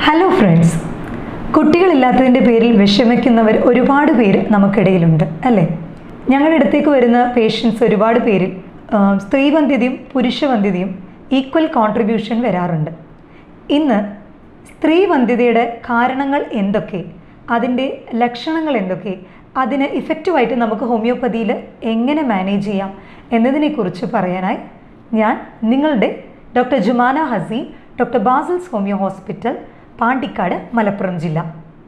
hello friends കുട്ടികളില്ലാത്തതിൻ്റെ പേരിൽ വിഷമിക്കുന്നവർ ഒരുപാട് പേര് നമുക്കിടയിലുണ്ട് അല്ലേ ഞങ്ങളുടെ അടുത്തേക്ക് വരുന്ന പേഷ്യൻസ് ഒരുപാട് പേരിൽ ആ, സ്ത്രീവന്ധ്യതയും പുരുഷവന്ധ്യതയും ഈക്വൽ കോൺട്രിബ്യൂഷൻ വരാറുണ്ട് ഇന്ന് സ്ത്രീവന്ധ്യതയുടെ കാരണങ്ങൾ എന്തൊക്കെ അതിൻ്റെ ലക്ഷണങ്ങൾ എന്തൊക്കെ അതിന് ഇഫക്റ്റീവായിട്ട് നമുക്ക് ഹോമിയോപ്പതിയിൽ എങ്ങനെ മാനേജ് ചെയ്യാം എന്നതിനെക്കുറിച്ച് പറയാനായി ഞാൻ നിങ്ങളുടെ doctor Jumana Haseen doctor Basil's homeo hospital Pandikkad Malappuram ജില്ല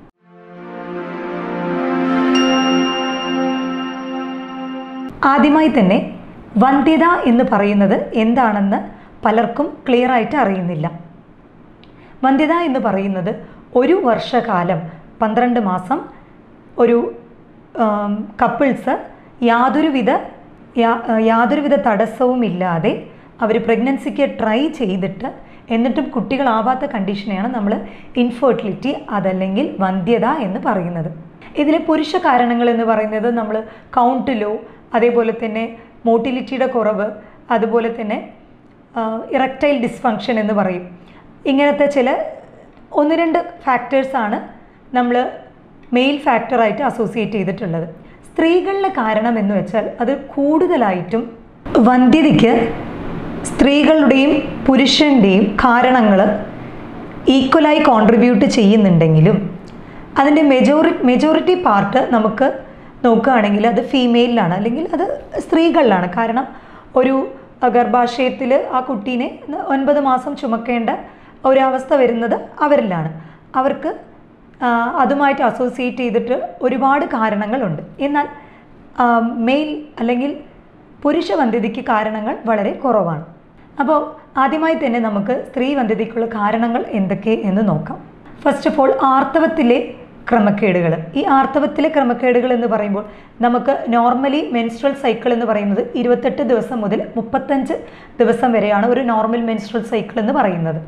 ആദ്യമായി തന്നെ വന്ധ്യത എന്ന് പറയുന്നത് എന്താണെന്ന് പലർക്കും ക്ലിയർ ആയിട്ട് അറിയുന്നില്ല വന്ധ്യത എന്ന് പറയുന്നത് ഒരു വർഷകാലം പന്ത്രണ്ട് മാസം ഒരു കപ്പിൾസ് യാതൊരുവിധ യാ- യാതൊരുവിധ തടസ്സവുമില്ലാതെ അവർ പ്രഗ്നൻസിക്ക് ട്രൈ ചെയ്തിട്ട് എന്നിട്ടും കുട്ടികളാവാത്ത കണ്ടീഷനെയാണ് നമ്മൾ ഇൻഫെർട്ടിലിറ്റി അതല്ലെങ്കിൽ വന്ധ്യത എന്ന് പറയുന്നത് ഇതിലെ പുരുഷ കാരണങ്ങൾ എന്ന് പറയുന്നത് നമ്മൾ കൗണ്ടിലോ അതേപോലെ തന്നെ മോട്ടിലിറ്റിയുടെ കുറവ് അതുപോലെ തന്നെ ഇറക്റ്റൈൽ ഡിസ്ഫങ്ഷൻ എന്ന് പറയും ഇങ്ങനത്തെ ചില ഒന്ന് രണ്ട് ഫാക്ടേഴ്സാണ് നമ്മൾ മെയിൽ ഫാക്ടറായിട്ട് അസോസിയേറ്റ് ചെയ്തിട്ടുള്ളത് സ്ത്രീകളിലെ കാരണം എന്ന് വെച്ചാൽ അത് കൂടുതലായിട്ടും വന്ധ്യതയ്ക്ക് സ്ത്രീകളുടെയും പുരുഷൻ്റെയും കാരണങ്ങൾ ഈക്വലായി കോൺട്രിബ്യൂട്ട് ചെയ്യുന്നുണ്ടെങ്കിലും അതിൻ്റെ മെജോറി മെജോറിറ്റി പാർട്ട് നമുക്ക് നോക്കുകയാണെങ്കിൽ അത് ഫീമെയിലാണ് അല്ലെങ്കിൽ അത് സ്ത്രീകളിലാണ് കാരണം ഒരു ഗർഭാശയത്തിൽ ആ കുട്ടീനെ ഒൻപത് മാസം ചുമക്കേണ്ട ഒരവസ്ഥ വരുന്നത് അവരിലാണ് അവർക്ക് ആ, അതുമായിട്ട് അസോസിയേറ്റ് ചെയ്തിട്ട് ഒരുപാട് കാരണങ്ങളുണ്ട് എന്നാൽ മെയിൽ അല്ലെങ്കിൽ പുരുഷ വന്ധ്യതയ്ക്ക് കാരണങ്ങൾ വളരെ കുറവാണ് അപ്പോൾ ആദ്യമായി തന്നെ നമുക്ക് സ്ത്രീ വന്ധ്യതയ്ക്കുള്ള കാരണങ്ങൾ എന്തൊക്കെ എന്ന് നോക്കാം ഫസ്റ്റ് ഓഫ് ഓൾ ആർത്തവത്തിലെ ക്രമക്കേടുകൾ ഈ ആർത്തവത്തിലെ ക്രമക്കേടുകൾ എന്ന് പറയുമ്പോൾ നമുക്ക് നോർമലി മെൻസ്ട്രൽ സൈക്കിൾ എന്ന് പറയുന്നത് ഇരുപത്തെട്ട് ദിവസം മുതൽ മുപ്പത്തഞ്ച് ദിവസം വരെയാണ് ഒരു നോർമൽ മെൻസ്ട്രൽ സൈക്കിൾ എന്ന് പറയുന്നത്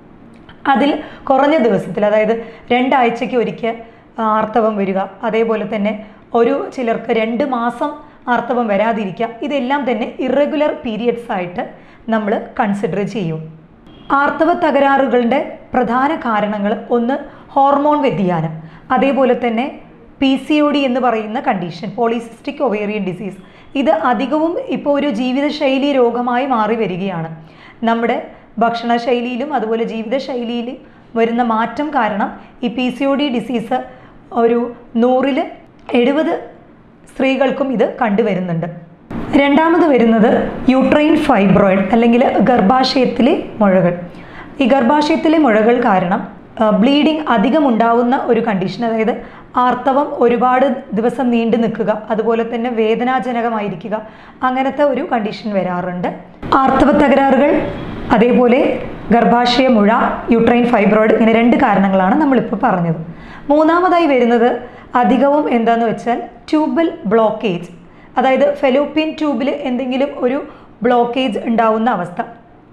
അതിൽ കുറഞ്ഞ ദിവസത്തിൽ അതായത് രണ്ടാഴ്ചയ്ക്ക് ഒരിക്കൽ ആർത്തവം വരിക അതേപോലെ തന്നെ ഒരു ചിലർക്ക് രണ്ട് മാസം ആർത്തവം വരാതിരിക്കുക ഇതെല്ലാം തന്നെ ഇറഗുലർ പീരിയഡ്സ് ആയിട്ട് നമ്മൾ കൺസിഡർ ചെയ്യും ആർത്തവ തകരാറുകളുടെ പ്രധാന കാരണങ്ങൾ ഒന്ന് ഹോർമോൺ വ്യതിയാനം അതേപോലെ തന്നെ പി സി ഒ ഡി എന്ന് പറയുന്ന കണ്ടീഷൻ പോളിസിസ്റ്റിക് ഒവേറിയൻ ഡിസീസ് ഇത് അധികവും ഇപ്പോൾ ഒരു ജീവിതശൈലി രോഗമായി മാറി വരികയാണ് നമ്മുടെ ഭക്ഷണശൈലിയിലും അതുപോലെ ജീവിതശൈലിയിലും വരുന്ന മാറ്റം കാരണം ഈ P C O D disease ഒരു നൂറിൽ എഴുപത് സ്ത്രീകൾക്കും ഇത് കണ്ടുവരുന്നുണ്ട് രണ്ടാമത് വരുന്നത് യൂട്രൈൻ ഫൈബ്രോയിഡ് അല്ലെങ്കിൽ ഗർഭാശയത്തിലെ മുഴകൾ ഈ ഗർഭാശയത്തിലെ മുഴകൾ കാരണം ബ്ലീഡിങ് അധികം ഉണ്ടാവുന്ന ഒരു കണ്ടീഷൻ അതായത് ആർത്തവം ഒരുപാട് ദിവസം നീണ്ടു നിൽക്കുക അതുപോലെ തന്നെ വേദനാജനകമായിരിക്കുക അങ്ങനത്തെ ഒരു കണ്ടീഷൻ വരാറുണ്ട് ആർത്തവ തകരാറുകൾ അതേപോലെ ഗർഭാശയ മുഴ യൂട്രൈൻ ഫൈബ്രോയിഡ് ഇങ്ങനെ രണ്ട് കാരണങ്ങളാണ് നമ്മളിപ്പോൾ പറഞ്ഞത് മൂന്നാമതായി വരുന്നത് അധികവും എന്താണെന്ന് വെച്ചാൽ ട്യൂബൽ ബ്ലോക്കേജ് അതായത് ഫെലോപ്പിയൻ ട്യൂബിൽ എന്തെങ്കിലും ഒരു ബ്ലോക്കേജ് ഉണ്ടാവുന്ന അവസ്ഥ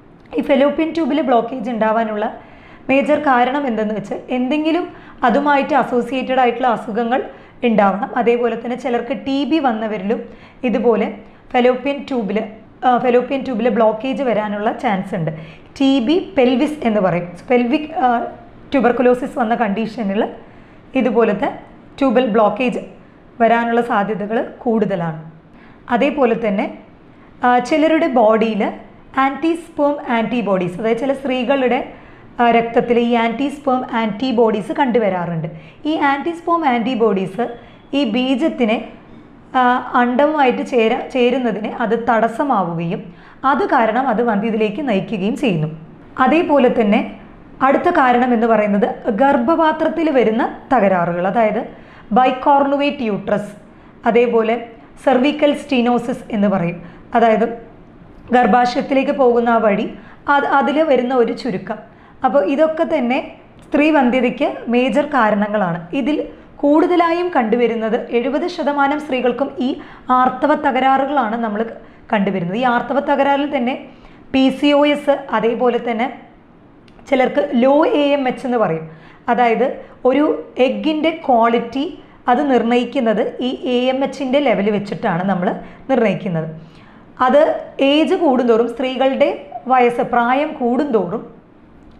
ഈ ഫെലോപ്പിയൻ ട്യൂബിൽ ബ്ലോക്കേജ് ഉണ്ടാവാനുള്ള മേജർ കാരണം എന്തെന്ന് വെച്ചാൽ എന്തെങ്കിലും അതുമായിട്ട് അസോസിയേറ്റഡ് ആയിട്ടുള്ള അസുഖങ്ങൾ ഉണ്ടാവണം അതേപോലെ തന്നെ ചിലർക്ക് ടി ബി വന്നവരിലും ഇതുപോലെ ഫെലോപ്പിയൻ ട്യൂബിൽ ഫെലോപ്പിയൻ ട്യൂബിൽ ബ്ലോക്കേജ് വരാനുള്ള ചാൻസ് ഉണ്ട് ടി ബി പെൽവിസ് എന്ന് പറയും പെൽവിക് ട്യൂബർക്കുലോസിസ് വന്ന കണ്ടീഷനിൽ ഇതുപോലത്തെ ട്യൂബൽ ബ്ലോക്കേജ് വരാനുള്ള സാധ്യതകൾ കൂടുതലാണ് അതേപോലെ തന്നെ ആ, ചിലരുടെ ബോഡിയിൽ ആൻറ്റിസ്പേം ആൻറ്റിബോഡീസ് അതായത് ചില സ്ത്രീകളുടെ രക്തത്തിൽ ഈ ആൻറ്റിസ്പേം ആൻറ്റിബോഡീസ് കണ്ടുവരാറുണ്ട് ഈ ആൻറ്റിസ്പേം ആൻറ്റിബോഡീസ് ഈ ബീജത്തിനെ ആ, അണ്ടവുമായിട്ട് ചേര ചേരുന്നതിന് അത് തടസ്സമാവുകയും അത് കാരണം അത് വന്ധ്യതയിലേക്ക് നയിക്കുകയും ചെയ്യുന്നു അതേപോലെ തന്നെ അടുത്ത കാരണം എന്ന് പറയുന്നത് ഗർഭപാത്രത്തിൽ വരുന്ന തകരാറുകൾ അതായത് ബൈക്കോർണുവേറ്റ് യൂട്രസ് അതേപോലെ സെർവിക്കൽ സ്റ്റീനോസിസ് എന്ന് പറയും അതായത് ഗർഭാശയത്തിലേക്ക് പോകുന്ന ആ വഴി അത് അതിൽ വരുന്ന ഒരു ചുരുക്കം അപ്പോൾ ഇതൊക്കെ തന്നെ സ്ത്രീ വന്ധ്യതയ്ക്ക് മേജർ കാരണങ്ങളാണ് ഇതിൽ കൂടുതലായും കണ്ടുവരുന്നത് എഴുപത് ശതമാനം സ്ത്രീകൾക്കും ഈ ആർത്തവ തകരാറുകളാണ് നമ്മൾ കണ്ടുവരുന്നത് ഈ ആർത്തവ തകരാറിൽ തന്നെ പി സി ഒ എസ് അതേപോലെ തന്നെ ചിലർക്ക് ലോ എ എം എച്ച് എന്ന് പറയും അതായത് ഒരു എഗ്ഗിൻ്റെ ക്വാളിറ്റി അത് നിർണ്ണയിക്കുന്നത് ഈ എ എം എച്ചിൻ്റെ ലെവൽ വെച്ചിട്ടാണ് നമ്മൾ നിർണ്ണയിക്കുന്നത് അത് ഏജ് കൂടുന്തോറും സ്ത്രീകളുടെ വയസ്സ് പ്രായം കൂടുന്തോറും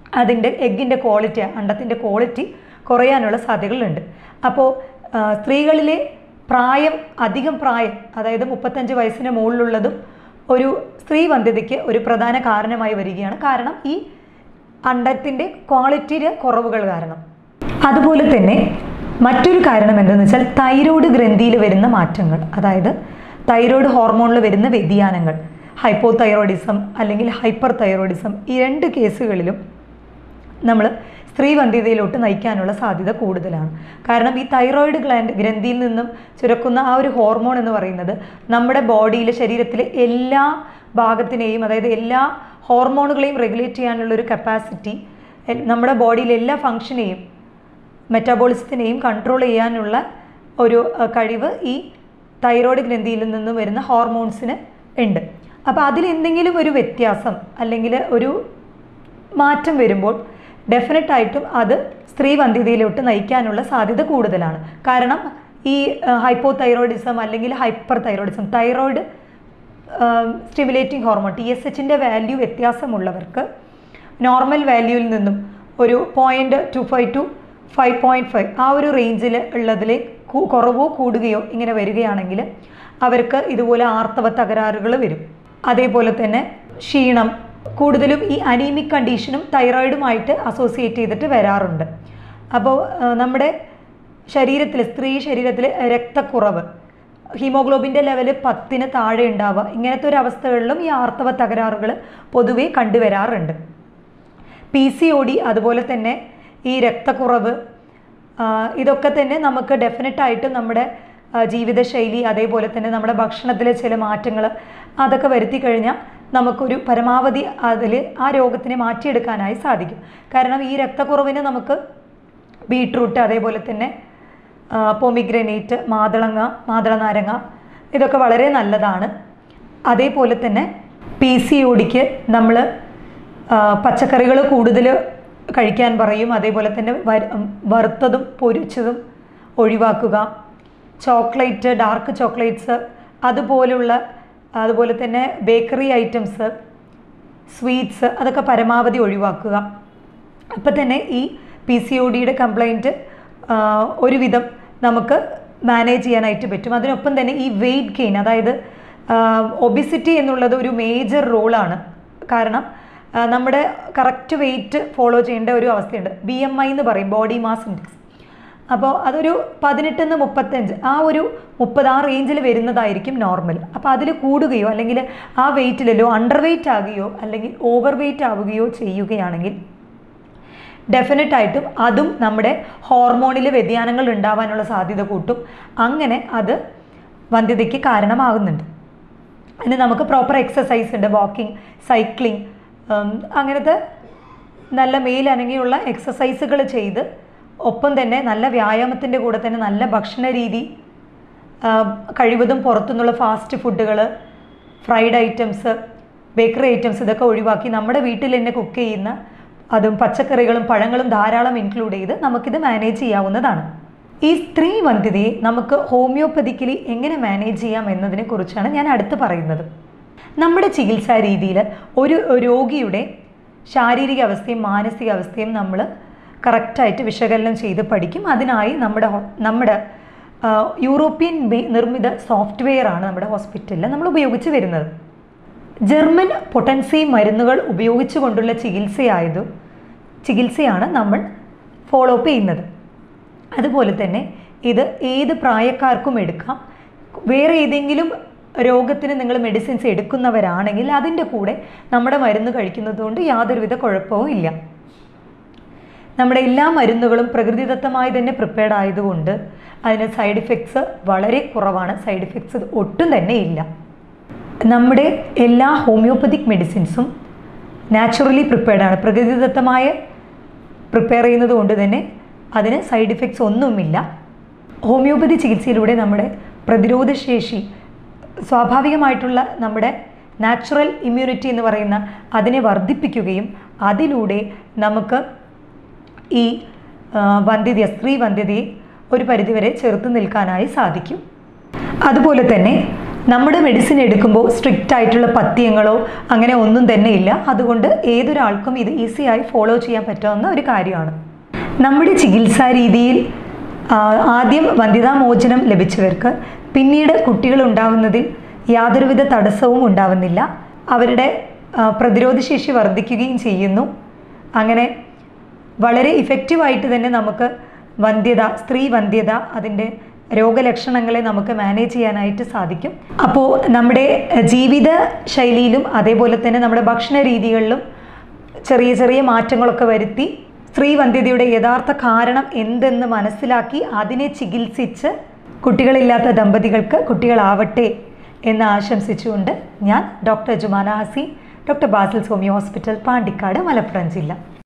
അതിൻ്റെ എഗ്ഗിൻ്റെ ക്വാളിറ്റി അണ്ടത്തിൻ്റെ ക്വാളിറ്റി കുറയാനുള്ള സാധ്യതകളുണ്ട് അപ്പോൾ ആ, സ്ത്രീകളിലെ പ്രായം അധികം പ്രായം അതായത് മുപ്പത്തഞ്ച് വയസ്സിന് മുകളിലുള്ളതും ഒരു സ്ത്രീ വന്ധ്യതയ്ക്ക് ഒരു പ്രധാന കാരണമായി വരികയാണ് കാരണം ഈ അണ്ടത്തിൻ്റെ ക്വാളിറ്റിയുടെ കുറവുകൾ കാരണം അതുപോലെ തന്നെ മറ്റൊരു കാരണം എന്തെന്ന് വെച്ചാൽ തൈറോയ്ഡ് ഗ്രന്ഥിയിൽ വരുന്ന മാറ്റങ്ങൾ അതായത് തൈറോയ്ഡ് ഹോർമോണിൽ വരുന്ന വ്യതിയാനങ്ങൾ ഹൈപ്പോ തൈറോയിഡിസം അല്ലെങ്കിൽ ഹൈപ്പർ തൈറോയിഡിസം ഈ രണ്ട് കേസുകളിലും നമ്മൾ സ്ത്രീ വന്ധ്യതയിലോട്ട് നയിക്കാനുള്ള സാധ്യത കൂടുതലാണ് കാരണം ഈ തൈറോയിഡ് ഗ്ലാൻഡ് ഗ്രന്ഥിയിൽ നിന്നും ചുരക്കുന്ന ആ ഒരു ഹോർമോൺ എന്ന് പറയുന്നത് നമ്മുടെ ബോഡിയിലെ ശരീരത്തിലെ എല്ലാ ഭാഗത്തിനെയും അതായത് എല്ലാ ഹോർമോണുകളെയും റെഗുലേറ്റ് ചെയ്യാനുള്ള ഒരു കപ്പാസിറ്റി നമ്മുടെ ബോഡിയിലെ എല്ലാ ഫങ്ഷനെയും മെറ്റാബോളിസത്തിനെയും കൺട്രോൾ ചെയ്യാനുള്ള ഒരു അഹ്, കഴിവ് ഈ തൈറോയ്ഡ് ഗ്രന്ഥിയിൽ നിന്നും വരുന്ന ഹോർമോൺസിന് ഉണ്ട് അപ്പോൾ അതിൽ എന്തെങ്കിലും ഒരു വ്യത്യാസം അല്ലെങ്കിൽ ഒരു മാറ്റം വരുമ്പോൾ ഡെഫിനറ്റ് ആയിട്ടും അത് സ്ത്രീ വന്ധ്യതയിലോട്ട് നയിക്കാനുള്ള സാധ്യത കൂടുതലാണ് കാരണം ഈ ഹൈപ്പോ തൈറോയിഡിസം അല്ലെങ്കിൽ hyperthyroidism thyroid stimulating hormone T S എച്ചിൻ്റെ വാല്യൂ വ്യത്യാസമുള്ളവർക്ക് നോർമൽ വാല്യൂവിൽ നിന്നും ഒരു point two five two five point five ആ ഒരു റേഞ്ചിൽ ഉള്ളതിൽ കു- കുറവോ കൂടുകയോ ഇങ്ങനെ വരികയാണെങ്കിൽ അവർക്ക് ഇതുപോലെ ആർത്തവ തകരാറുകൾ വരും അതേപോലെ തന്നെ ക്ഷീണം കൂടുതലും ഈ അനീമിക് കണ്ടീഷനും തൈറോയിഡുമായിട്ട് അസോസിയേറ്റ് ചെയ്തിട്ട് വരാറുണ്ട് അപ്പോൾ ആ, നമ്മുടെ ശരീരത്തിൽ സ്ത്രീ ശരീരത്തിൽ രക്തക്കുറവ് ഹീമോഗ്ലോബിൻ്റെ ലെവൽ പത്തിന് താഴെ ഉണ്ടാവുക ഇങ്ങനത്തെ ഒരു അവസ്ഥകളിലും ഈ ആർത്തവ തകരാറുകൾ പൊതുവെ കണ്ടുവരാറുണ്ട് പി സി ഒ ഡി അതുപോലെ തന്നെ ഈ രക്തക്കുറവ് ആ, ഇതൊക്കെ തന്നെ നമുക്ക് ഡെഫിനറ്റ് ആയിട്ടും നമ്മുടെ ആ, ജീവിതശൈലി അതേപോലെ തന്നെ നമ്മുടെ ഭക്ഷണത്തിലെ ചില മാറ്റങ്ങൾ അതൊക്കെ വരുത്തി കഴിഞ്ഞാൽ നമുക്കൊരു പരമാവധി അതിൽ ആ രോഗത്തിനെ മാറ്റിയെടുക്കാനായി സാധിക്കും കാരണം ഈ രക്തക്കുറവിന് നമുക്ക് ബീട്രൂട്ട് അതേപോലെ തന്നെ പൊമിഗ്രനേറ്റ് മാതളങ്ങ മാതള നാരങ്ങ ഇതൊക്കെ വളരെ നല്ലതാണ് അതേപോലെ തന്നെ പി സി ഒടിക്ക് നമ്മൾ പച്ചക്കറികൾ കൂടുതൽ കഴിക്കാൻ പറയും അതേപോലെ തന്നെ വര- ഉം, വറുത്തതും പൊരിച്ചതും ഒഴിവാക്കുക ചോക്ലേറ്റ് ഡാർക്ക് ചോക്ലേറ്റ്സ് അതുപോലുള്ള അതുപോലെ തന്നെ ബേക്കറി ഐറ്റംസ് സ്വീറ്റ്സ് അതൊക്കെ പരമാവധി ഒഴിവാക്കുക അപ്പം തന്നെ ഈ പി സി ഒ ഡിയുടെ കംപ്ലൈൻറ്റ് ഒരുവിധം നമുക്ക് മാനേജ് ചെയ്യാനായിട്ട് പറ്റും അതിനൊപ്പം തന്നെ ഈ വെയിറ്റ് ഗെയിൻ അതായത് ഒബിസിറ്റി എന്നുള്ളത് ഒരു മേജർ റോളാണ് കാരണം ആ, നമ്മുടെ കറക്റ്റ് വെയിറ്റ് ഫോളോ ചെയ്യേണ്ട ഒരു അവസ്ഥയുണ്ട് ബി എം ഐ എന്ന് പറയും ബോഡി മാസ് ഇൻഡെക്സ് അപ്പോൾ അതൊരു പതിനെട്ട് നിന്ന് മുപ്പത്തഞ്ച് ആ ഒരു മുപ്പത് ആ റേഞ്ചിൽ വരുന്നതായിരിക്കും നോർമൽ അപ്പോൾ അതിൽ കൂടുകയോ അല്ലെങ്കിൽ ആ വെയിറ്റിലല്ലോ അണ്ടർ വെയിറ്റ് ആകുകയോ അല്ലെങ്കിൽ ഓവർ വെയിറ്റ് ആവുകയോ ചെയ്യുകയാണെങ്കിൽ ഡെഫിനറ്റ് ആയിട്ടും അതും നമ്മുടെ ഹോർമോണിൽ വ്യതിയാനങ്ങൾ ഉണ്ടാവാനുള്ള സാധ്യത കൂട്ടും അങ്ങനെ അത് വന്ധ്യതയ്ക്ക് കാരണമാകുന്നുണ്ട് അതിന് നമുക്ക് പ്രോപ്പർ എക്സസൈസ് ഉണ്ട് വാക്കിംഗ് സൈക്ലിംഗ് അങ്ങനത്തെ നല്ല മേലനങ്ങിയുള്ള എക്സസൈസുകൾ ചെയ്ത് ഒപ്പം തന്നെ നല്ല വ്യായാമത്തിൻ്റെ കൂടെ തന്നെ നല്ല ഭക്ഷണ രീതി ആ, കഴിവതും പുറത്തുനിന്നുള്ള ഫാസ്റ്റ് ഫുഡുകൾ ഫ്രൈഡ് ഐറ്റംസ് ബേക്കറി ഐറ്റംസ് ഇതൊക്കെ ഒഴിവാക്കി നമ്മുടെ വീട്ടിൽ തന്നെ കുക്ക് ചെയ്യുന്ന അതും പച്ചക്കറികളും പഴങ്ങളും ധാരാളം ഇൻക്ലൂഡ് ചെയ്ത് നമുക്കിത് മാനേജ് ചെയ്യാവുന്നതാണ് ഈ സ്ത്രീ വന്ധ്യതയെ നമുക്ക് ഹോമിയോപ്പതിക്കലി എങ്ങനെ മാനേജ് ചെയ്യാം എന്നതിനെ കുറിച്ചാണ് ഞാൻ അടുത്ത് പറയുന്നത് നമ്മുടെ ചികിത്സാ രീതിയിൽ ഒരു രോഗിയുടെ ശാരീരിക അവസ്ഥയും മാനസിക അവസ്ഥയും നമ്മൾ കറക്റ്റായിട്ട് വിശകലനം ചെയ്ത് പഠിക്കും അതിനായി നമ്മുടെ ഹോ- നമ്മുടെ ആ, യൂറോപ്യൻ ബേ- നിർമ്മിത സോഫ്റ്റ്വെയർ ആണ് നമ്മുടെ ഹോസ്പിറ്റലിൽ നമ്മൾ ഉപയോഗിച്ച് വരുന്നത് ജർമ്മൻ പൊട്ടൻസി മരുന്നുകൾ ഉപയോഗിച്ചുകൊണ്ടുള്ള ചികിത്സയായതു ചികിത്സയാണ് നമ്മൾ ഫോളോ അപ്പ് ചെയ്യുന്നത് അതുപോലെ തന്നെ ഇത് ഏത് പ്രായക്കാർക്കും എടുക്കാം വേറെ ഏതെങ്കിലും രോഗത്തിന് നിങ്ങൾ മെഡിസിൻസ് എടുക്കുന്നവരാണെങ്കിൽ അതിൻ്റെ കൂടെ നമ്മുടെ മരുന്ന് കഴിക്കുന്നത് കൊണ്ട് യാതൊരുവിധ കുഴപ്പവും ഇല്ല നമ്മുടെ എല്ലാ മരുന്നുകളും പ്രകൃതിദത്തമായി തന്നെ പ്രിപ്പയർഡ് ആയതുകൊണ്ട് അതിന് സൈഡ് ഇഫക്ട്സ് വളരെ കുറവാണ് സൈഡ് ഇഫക്ട്സ് ഒട്ടും തന്നെ ഇല്ല നമ്മുടെ എല്ലാ ഹോമിയോപ്പതിക് മെഡിസിൻസും നാച്ചുറലി പ്രിപ്പയർഡ് ആണ് പ്രകൃതിദത്തമായ പ്രിപ്പയർ ചെയ്യുന്നത് കൊണ്ട് തന്നെ അതിന് സൈഡ് ഇഫക്ട്സ് ഒന്നുമില്ല ഹോമിയോപ്പതി ചികിത്സയിലൂടെ നമ്മുടെ പ്രതിരോധശേഷി സ്വാഭാവികമായിട്ടുള്ള നമ്മുടെ നാച്ചുറൽ ഇമ്മ്യൂണിറ്റി എന്ന് പറയുന്ന അതിനെ വർദ്ധിപ്പിക്കുകയും അതിലൂടെ നമുക്ക് ഈ ആ, വന്ധ്യത സ്ത്രീ വന്ധ്യതയെ ഒരു പരിധിവരെ ചെറുത്ത് നിൽക്കാനായി സാധിക്കും അതുപോലെ തന്നെ നമ്മുടെ മെഡിസിൻ എടുക്കുമ്പോൾ സ്ട്രിക്റ്റ് ആയിട്ടുള്ള പഥ്യങ്ങളോ അങ്ങനെ ഒന്നും തന്നെ ഇല്ല അതുകൊണ്ട് ഏതൊരാൾക്കും ഇത് ഈസിയായി ഫോളോ ചെയ്യാൻ പറ്റാവുന്ന ഒരു കാര്യമാണ് നമ്മുടെ ചികിത്സാ രീതിയിൽ ആ, ആദ്യം വന്ധ്യതാമോചനം ലഭിച്ചവർക്ക് പിന്നീട് കുട്ടികൾ ഉണ്ടാവുന്നതിൽ യാതൊരുവിധ തടസ്സവും ഉണ്ടാവുന്നില്ല അവരുടെ ആ, പ്രതിരോധശേഷി വർദ്ധിക്കുകയും ചെയ്യുന്നു അങ്ങനെ വളരെ ഇഫക്റ്റീവായിട്ട് തന്നെ നമുക്ക് വന്ധ്യത സ്ത്രീ വന്ധ്യത അതിൻ്റെ രോഗലക്ഷണങ്ങളെ നമുക്ക് മാനേജ് ചെയ്യാനായിട്ട് സാധിക്കും അപ്പോൾ നമ്മുടെ ജീവിത ശൈലിയിലും അതേപോലെ തന്നെ നമ്മുടെ ഭക്ഷണ രീതികളിലും ചെറിയ ചെറിയ മാറ്റങ്ങളൊക്കെ വരുത്തി സ്ത്രീ വന്ധ്യതയുടെ യഥാർത്ഥ കാരണം എന്തെന്ന് മനസ്സിലാക്കി അതിനെ ചികിത്സിച്ച് കുട്ടികളില്ലാത്ത ദമ്പതികൾക്ക് കുട്ടികളാവട്ടെ എന്ന് ആശംസിച്ചുകൊണ്ട് ഞാൻ doctor Jumana Haseen doctor Basil's homeo hospital Pandikkad Malappuram ജില്ല